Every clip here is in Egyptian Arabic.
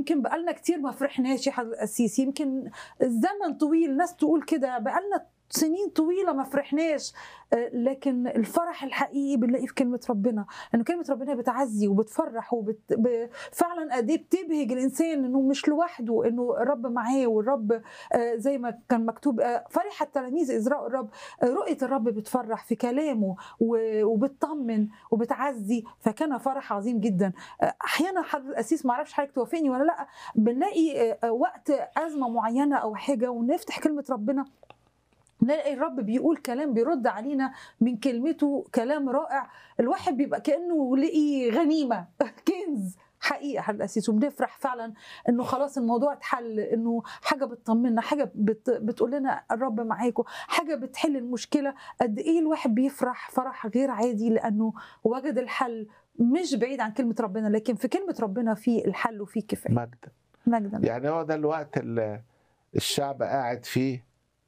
يمكن بقالنا كتير ما فرحناش يا حضرة القسيس يمكن الزمن طويل ناس تقول كده بقالنا سنين طويله ما فرحناش آه، لكن الفرح الحقيقي بنلاقيه في كلمه ربنا لان كلمه ربنا بتعزي وبتفرح وبت... ب... فعلا قد ايه بتبهج الانسان انه مش لوحده انه الرب معاه والرب آه، زي ما كان مكتوب آه، فرح التلاميذ اذ راوا الرب آه، رؤيه الرب بتفرح في كلامه و- وبتطمن وبتعزي فكان فرح عظيم جدا آه، احيانا حضرتك القسيس ما اعرفش حضرتك توافقني ولا لا بنلاقي آه، آه، وقت ازمه معينه او حاجه ونفتح كلمه ربنا نلاقي الرب بيقول كلام بيرد علينا من كلمته كلام رائع الواحد بيبقى كانه لقي غنيمه كنز حقيقه حضرتك القسيس وبنفرح فعلا انه خلاص الموضوع اتحل انه حاجه بتطمنا حاجه بت بتقول لنا الرب معاكم حاجه بتحل المشكله قد ايه الواحد بيفرح فرح غير عادي لانه وجد الحل مش بعيد عن كلمه ربنا لكن في كلمه ربنا في الحل وفي كفايه مجدا مجدا يعني هو ده الوقت اللي الشعب قاعد فيه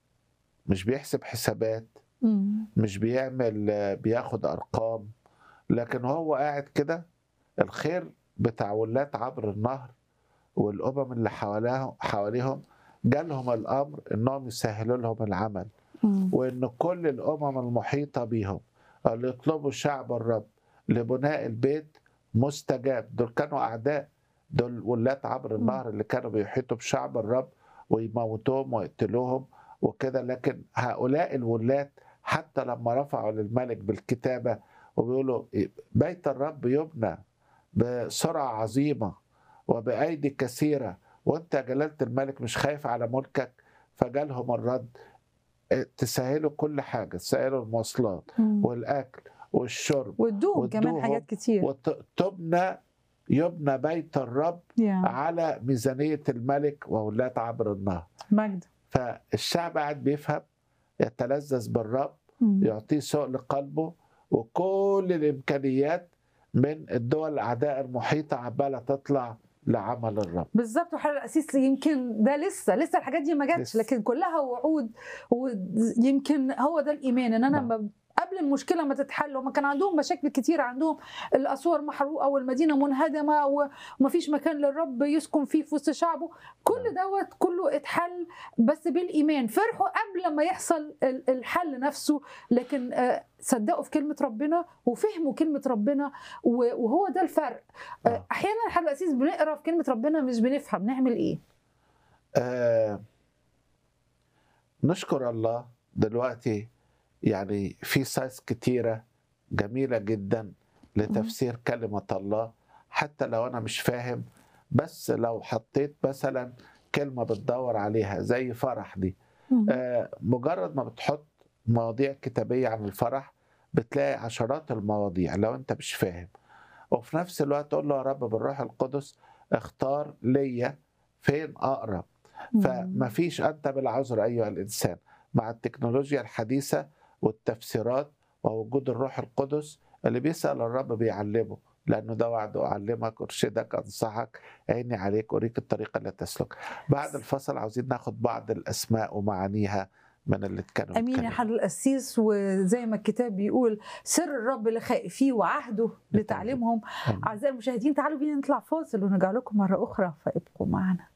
مش بيحسب حسابات مم. مش بيعمل بياخد ارقام لكن هو قاعد كده الخير بتاع ولات عبر النهر والامم اللي حواليهم حواليهم جالهم الامر انهم يسهلوا لهم العمل مم. وان كل الامم المحيطه بيهم اللي يطلبوا شعب الرب لبناء البيت مستجاب دول كانوا اعداء دول ولات عبر النهر اللي كانوا بيحيطوا بشعب الرب ويموتوهم ويقتلوهم وكده لكن هؤلاء الولات حتى لما رفعوا للملك بالكتابه وبيقولوا بيت الرب يبنى بسرعه عظيمه وبايدي كثيره وانت يا جلاله الملك مش خايف على ملكك فجالهم الرد تسهلوا كل حاجه تسهلوا المواصلات مم. والاكل والشرب وادوهم كمان وادوهم حاجات كتير وتبنى يبنى بيت الرب يا على ميزانيه الملك وولات عبر النهر مجد فالشعب قاعد بيفهم يتلذذ بالرب مم. يعطيه سوء لقلبه وكل الامكانيات من الدول الاعداء المحيطه عماله تطلع لعمل الرب بالظبط وحضرتك القسيس يمكن ده لسه لسه الحاجات دي ما جاتش لسه. لكن كلها وعود ويمكن هو ده الايمان ان انا نعم. ب- قبل المشكله ما تتحل هم كان عندهم مشاكل كتير عندهم الاسوار محروقه والمدينه منهدمه ومفيش مكان للرب يسكن فيه في وسط شعبه كل دوت كله اتحل بس بالايمان فرحوا قبل ما يحصل ال- الحل نفسه لكن آه، صدقوا في كلمه ربنا وفهموا كلمه ربنا و- وهو ده الفرق آه، آه. احيانا حضرتك القسيس بنقرا في كلمه ربنا مش بنفهم نعمل ايه آه نشكر الله دلوقتي يعني في سايز كتيرة جميلة جدا لتفسير كلمة الله حتى لو أنا مش فاهم بس لو حطيت مثلا كلمة بتدور عليها زي فرح دي آه مجرد ما بتحط مواضيع كتابية عن الفرح بتلاقي عشرات المواضيع لو أنت مش فاهم وفي نفس الوقت تقول له يا رب بالروح القدس اختار ليا فين أقرب فما فيش انت بالعذر ايها الانسان مع التكنولوجيا الحديثه والتفسيرات ووجود الروح القدس اللي بيسال الرب بيعلمه لانه ده وعده اعلمك ارشدك انصحك عيني عليك اوريك الطريقه اللي تسلك بعد الفصل عاوزين ناخد بعض الاسماء ومعانيها من اللي كانوا امين يا بيتكلموا. حضر القسيس وزي ما الكتاب بيقول سر الرب لخائفيه وعهده لتعليمهم آمين. اعزائي المشاهدين تعالوا بينا نطلع فاصل ونرجع لكم مره اخرى فابقوا معنا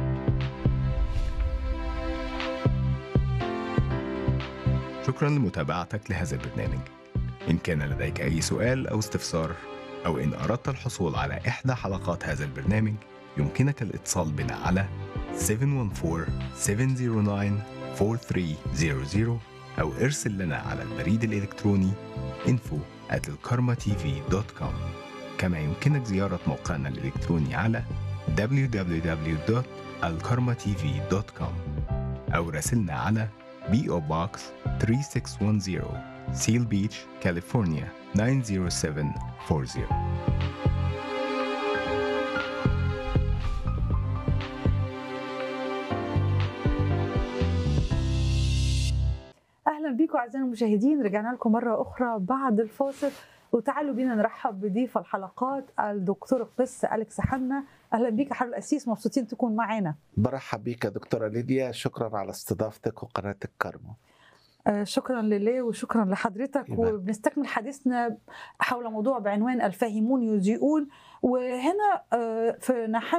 شكرا لمتابعتك لهذا البرنامج إن كان لديك أي سؤال أو استفسار أو إن أردت الحصول على إحدى حلقات هذا البرنامج يمكنك الاتصال بنا على 714-709-4300 أو ارسل لنا على البريد الإلكتروني info at الكارما-tv.com كما يمكنك زيارة موقعنا الإلكتروني على www.alkarmatv.com أو راسلنا على PO Box 3610 Seal Beach, California 90740 اهلا بيكم اعزائي المشاهدين رجعنا لكم مره اخرى بعد الفاصل وتعالوا بينا نرحب بضيف الحلقات الدكتور القس اليكس حنا اهلا بيك يا حضر القسيس مبسوطين تكون معانا برحب بيك يا دكتوره ليديا شكرا على استضافتك وقناه الكرمه آه، شكرا لله وشكرا لحضرتك إيمان. وبنستكمل حديثنا حول موضوع بعنوان الفاهمون يذيئون وهنا آه، في نحن